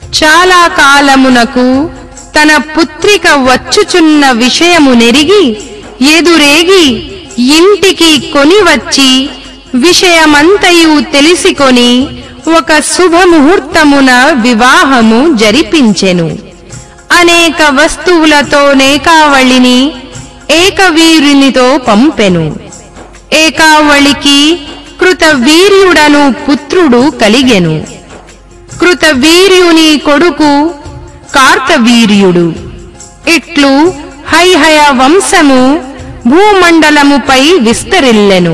చాలా కాలమునకు తన పుత్రిక వచ్చుచున్న విషయము నెరిగి ఎదురేగి ఇంటికి కొనివచ్చి విషయమంతయు తెలిసికొని ఒక శుభముహూర్తమున వివాహము జరిపించెను అనేక వస్తువులతో నేకావళిని ఏకవీరునితో పంపెను ఏకావళికి కృతవీర్యుడను పుత్రుడు కలిగెను కృతవీర్యుని కొడుకు కార్తవీర్యుడు ఇట్లు హైహయ వంశము భూమండలముపై విస్తరిల్లెను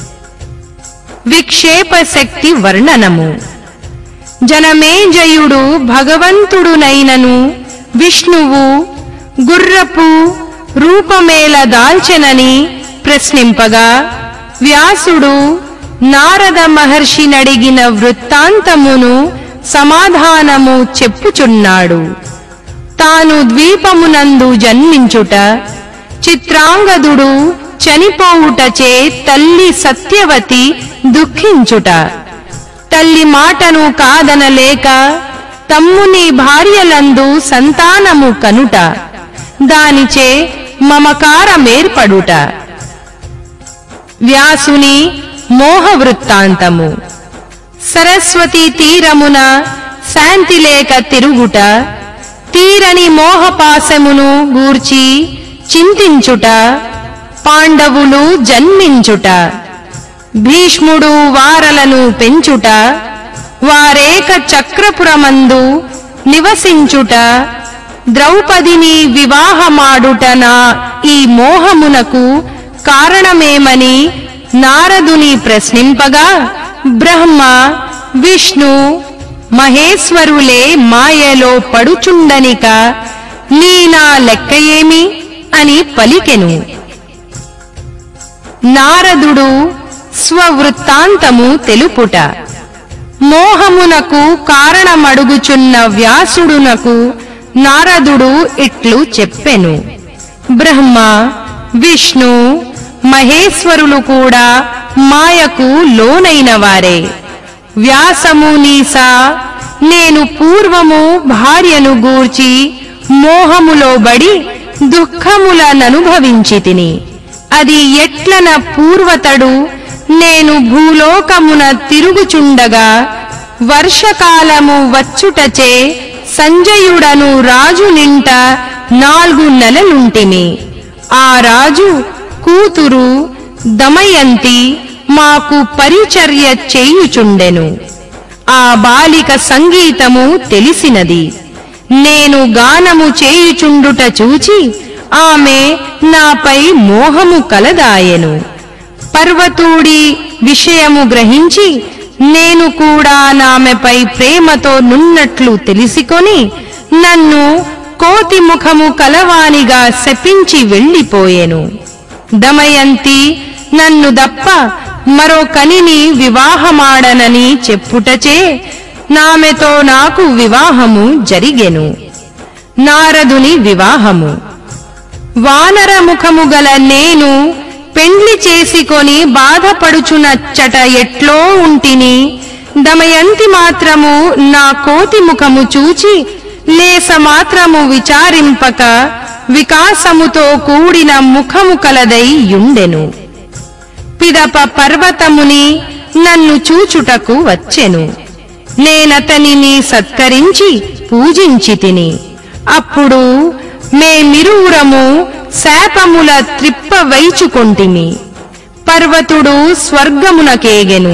విక్షేప శక్తి వర్ణనము జనమేజయుడు భగవంతుడునైనను విష్ణువు గుర్రపు రూపమేల దాల్చెనని ప్రశ్నింపగా వ్యాసుడు నారద మహర్షినడిగిన వృత్తాంతమును సమాధానము చెప్పుచున్నాడు తాను ద్వీపమునందు జన్మించుట చిత్రాంగదుడు చనిపోవుటచే తల్లి సత్యవతి దుఃఖించుట తల్లి మాటను కాదనలేక తమ్ముని భార్యలందు సంతానము కనుట దానిచే మమకారమేర్పడుట వ్యాసుని మోహ వృత్తాంతము సరస్వతి తీరమున శాంతిలేక తిరుగుట తీరని మోహపాశమును గూర్చి చింతించుట పాండవులు జన్మించుట భీష్ముడు వారలను పెంచుట వారేక చక్రపురమందు నివసించుట ద్రౌపదిని వివాహమాడుటన ఈ మోహమునకు కారణమేమని నారదుని ప్రశ్నింపగా బ్రహ్మ విష్ణు మహేశ్వరులే మాయలో పడుచుండనిక నీ నా లెక్క ఏమి అని పలికెను నారదుడు స్వవృత్తాంతము తెలుపుట మోహమునకు కారణమడుగుచున్న వ్యాసుడునకు నారదుడు ఇట్లు చెప్పెను బ్రహ్మ విష్ణు మహేశ్వరులు కూడా మాయకు లోనైన వారే వ్యాసము నీసా నేను పూర్వము భార్యను గూర్చి మోహములో బడి దుఃఖములననుభవించి తిని అది ఎట్లన పూర్వతడు నేను భూలోకమున తిరుగుచుండగా వర్షకాలము వచ్చుటచే సంజయుడను రాజు నింట నాలుగు నెలలుంటిమి ఆ రాజు కూతురు దమయంతి మాకు పరిచర్య చేయుచుండెను ఆ బాలిక సంగీతము తెలిసినది నేను గానము చేయుచుండుట చూచి ఆమె నాపై మోహము కలదాయెను పర్వతూడి విషయము గ్రహించి నేను కూడా నామెపై ప్రేమతో నున్నట్లు తెలిసికొని నన్ను కోతి ముఖము కలవానిగా శపించి వెళ్ళిపోయెను దమయంతి నన్ను దప్ప మరో కనిని వివాహమాడనని చెప్పుటచే నామెతో నాకు వివాహము జరిగెను నారదుని వివాహము వానర ముఖము గల నేను పెండ్లి చేసుకొని బాధపడుచునచ్చట ఎట్లో ఉంటిని దమయంతి మాత్రము నా కోతి ముఖము చూచి లేస మాత్రము విచారింపక వికాసముతో కూడిన ముఖము కలదై యుండెను పిదప పర్వతముని నన్ను చూచుటకు వచ్చెను నేనతనిని సత్కరించి పూజించి తిని అప్పుడు మేమిరువురము శాపముల త్రిప్ప వైచుకొంటిమి పర్వతుడు స్వర్గమునకేగెను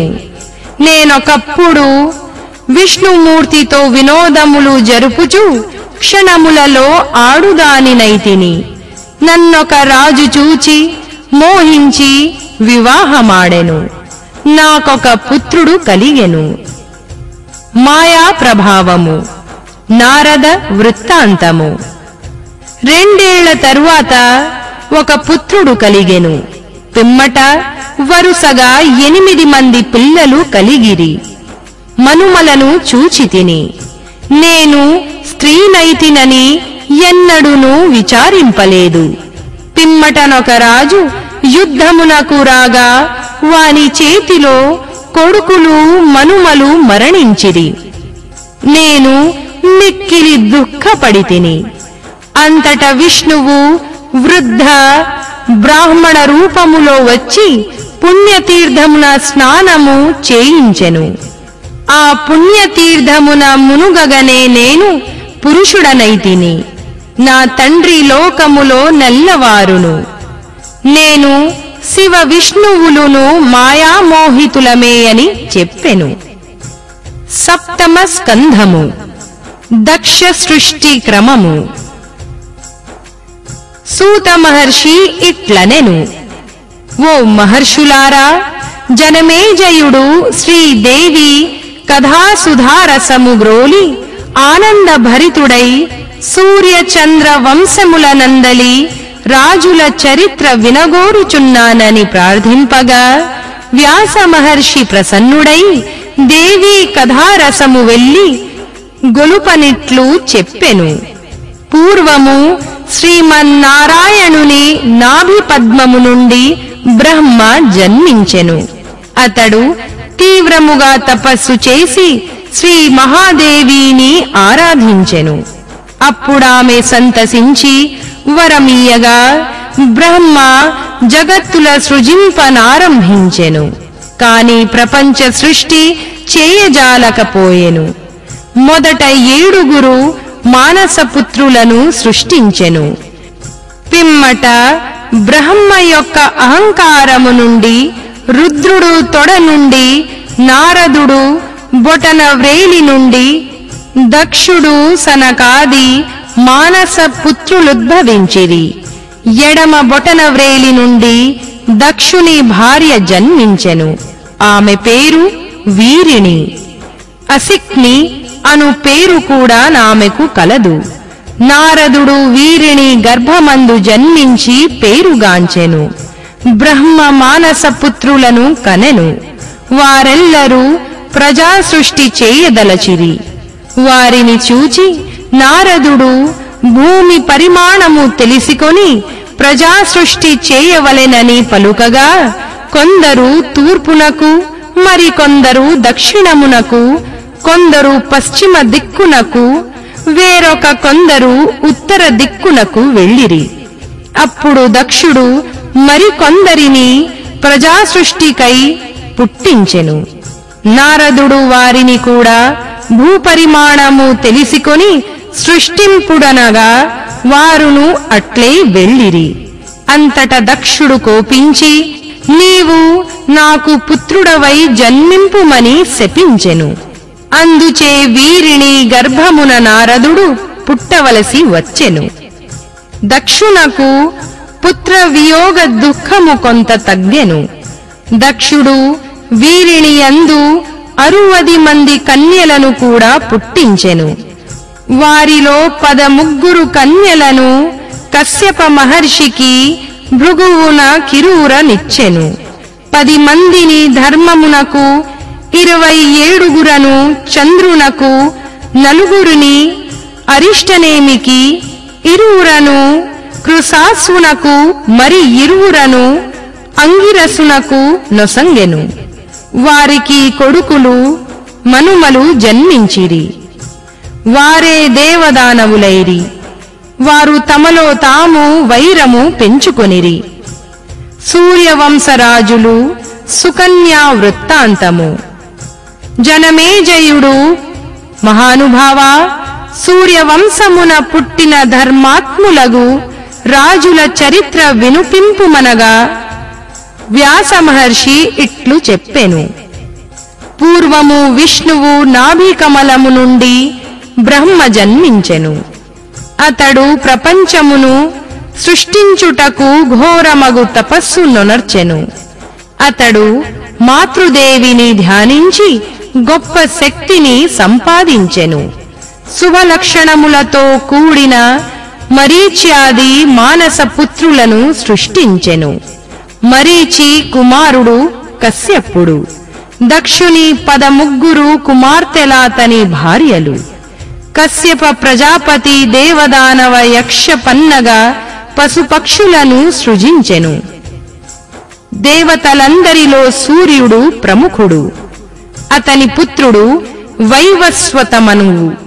నేనొకప్పుడు విష్ణుమూర్తితో వినోదములు జరుపుచు క్షణములలో ఆడుదానినైతిని నన్నొక రాజు చూచి మోహించి వివాహమాడెను నాకొక పుత్రుడు కలిగెను మాయా ప్రభావము నారద వృత్తాంతము రెండేళ్ల తరువాత ఒక పుత్రుడు కలిగెను పిమ్మట వరుసగా ఎనిమిది మంది పిల్లలు కలిగిరి మనుమలను చూచి తిని నేను స్త్రీనైతినని ఎన్నడును విచారింపలేదు పిమ్మటనొక రాజు యుద్ధమునకు రాగా వాని చేతిలో కొడుకులు మనుమలు మరణించిరి నేను మిక్కిలి దుఃఖపడి తిని అంతట విష్ణువు వృద్ధ బ్రాహ్మణ రూపములో వచ్చి పుణ్యతీర్థమున స్నానము చేయించెను ఆ పుణ్యతీర్థమున మునుగగనే నేను పురుషుడనైతిని నా తండ్రి లోకములో నల్లవారును నేను శివ విష్ణువులును మాయామోహితులమే అని చెప్పెను సప్తమ స్కంధము దక్ష సృష్టి క్రమము సూత మహర్షి ఇట్లనెను ఓ మహర్షులారా జనమేజయుడు శ్రీదేవి కథాసుధారసము గ్రోలి ఆనంద భరితుడై సూర్య చంద్ర వంశముల నందలి రాజుల చరిత్ర వినగోరుచున్నానని ప్రార్థింపగా వ్యాస మహర్షి ప్రసన్నుడై దేవీ కథారసము వెళ్లి గొలుపనిట్లు చెప్పెను పూర్వము శ్రీమన్నారాయణుని నాభి పద్మము నుండి బ్రహ్మ జన్మించెను అతడు తీవ్రముగా తపస్సు చేసి శ్రీ మహాదేవిని ఆరాధించెను అప్పుడామె సంతసించి వరమీయగా బ్రహ్మ జగత్తుల సృజింపనారంభించెను కాని ప్రపంచ సృష్టి చేయజాలకపోయెను మొదట ఏడుగురు మానసపుత్రులను సృష్టించెను పిమ్మట బ్రహ్మ యొక్క అహంకారము నుండి రుద్రుడు తొడ నుండి నారదుడు బొటన వ్రేలి నుండి దక్షుడు సనకాది మానస పుత్రులుద్భవించిరి ఎడమ బొటన వ్రేలి నుండి దక్షుని భార్య జన్మించెను ఆమె పేరు వీరిణి అసిక్ని అను పేరు కూడా నామెకు కలదు నారదుడు వీరిని గర్భమందు జన్మించి పేరుగాంచెను బ్రహ్మ మానస పుత్రులను కనెను వారెల్లరూ ప్రజా సృష్టి చేయదలచిరి వారిని చూచి నారదుడు భూమి పరిమాణము తెలిసికొని ప్రజా సృష్టి చేయవలెనని పలుకగా కొందరు తూర్పునకు మరికొందరు దక్షిణమునకు కొందరు పశ్చిమ దిక్కునకు వేరొక కొందరు ఉత్తర దిక్కునకు వెళ్ళిరి అప్పుడు దక్షుడు మరికొందరిని ప్రజా సృష్టికై పుట్టించెను నారదుడు వారిని కూడా భూపరిమాణము తెలిసికొని సృష్టింపుడనగా వారును అట్లే వెళ్ళిరి అంతట దక్షుడు కోపించి నీవు నాకు పుత్రుడవై జన్మింపుమని శపించెను అందుచే వీరిని గర్భమున నారదుడు పుట్టవలసి వచ్చెను దక్షునకు పుత్ర వియోగ దుఃఖము కొంత తగ్గెను దక్షుడు వీరిని యందు అరువది మంది కన్యలను కూడా పుట్టించెను వారిలో పదముగ్గురు కన్యలను కశ్యప మహర్షికి భృగువున కిరూరనిచ్చెను పది మందిని ధర్మమునకు ఇరవై ఏడుగురను చంద్రునకు నలుగురిని అరిష్టనేమికి ఇరువురను కృసాసునకు మరి ఇరువురను అంగిరసునకు నొసంగెను వారికి కొడుకులు మనుమలు జన్మించిరి వారే దేవదానవులైరి వారు తమలో తాము వైరము పెంచుకొనిరి సూర్యవంశరాజులు సుకన్యా వృత్తాంతము జనమేజయుడు మహానుభావ సూర్యవంశమున పుట్టిన ధర్మాత్ములగు రాజుల చరిత్ర వినుపింపుమనగా వ్యాస మహర్షి ఇట్లు చెప్పెను పూర్వము విష్ణువు నాభికమలము నుండి బ్రహ్మ జన్మించెను అతడు ప్రపంచమును సృష్టించుటకు ఘోరమగు తపస్సు నొనర్చెను అతడు మాతృదేవిని ధ్యానించి గొప్ప శక్తిని సంపాదించెను శుభలక్షణములతో కూడిన మరీచ్యాది మానస పుత్రులను సృష్టించెను మరీచి కుమారుడు కశ్యపుడు దక్షుని పదముగ్గురు కుమార్తెలాతని భార్యలు కశ్యప ప్రజాపతి దేవదానవ యక్ష పన్నగా పశుపక్షులను సృజించెను దేవతలందరిలో సూర్యుడు ప్రముఖుడు అతని పుత్రుడు వైవస్వతమనువు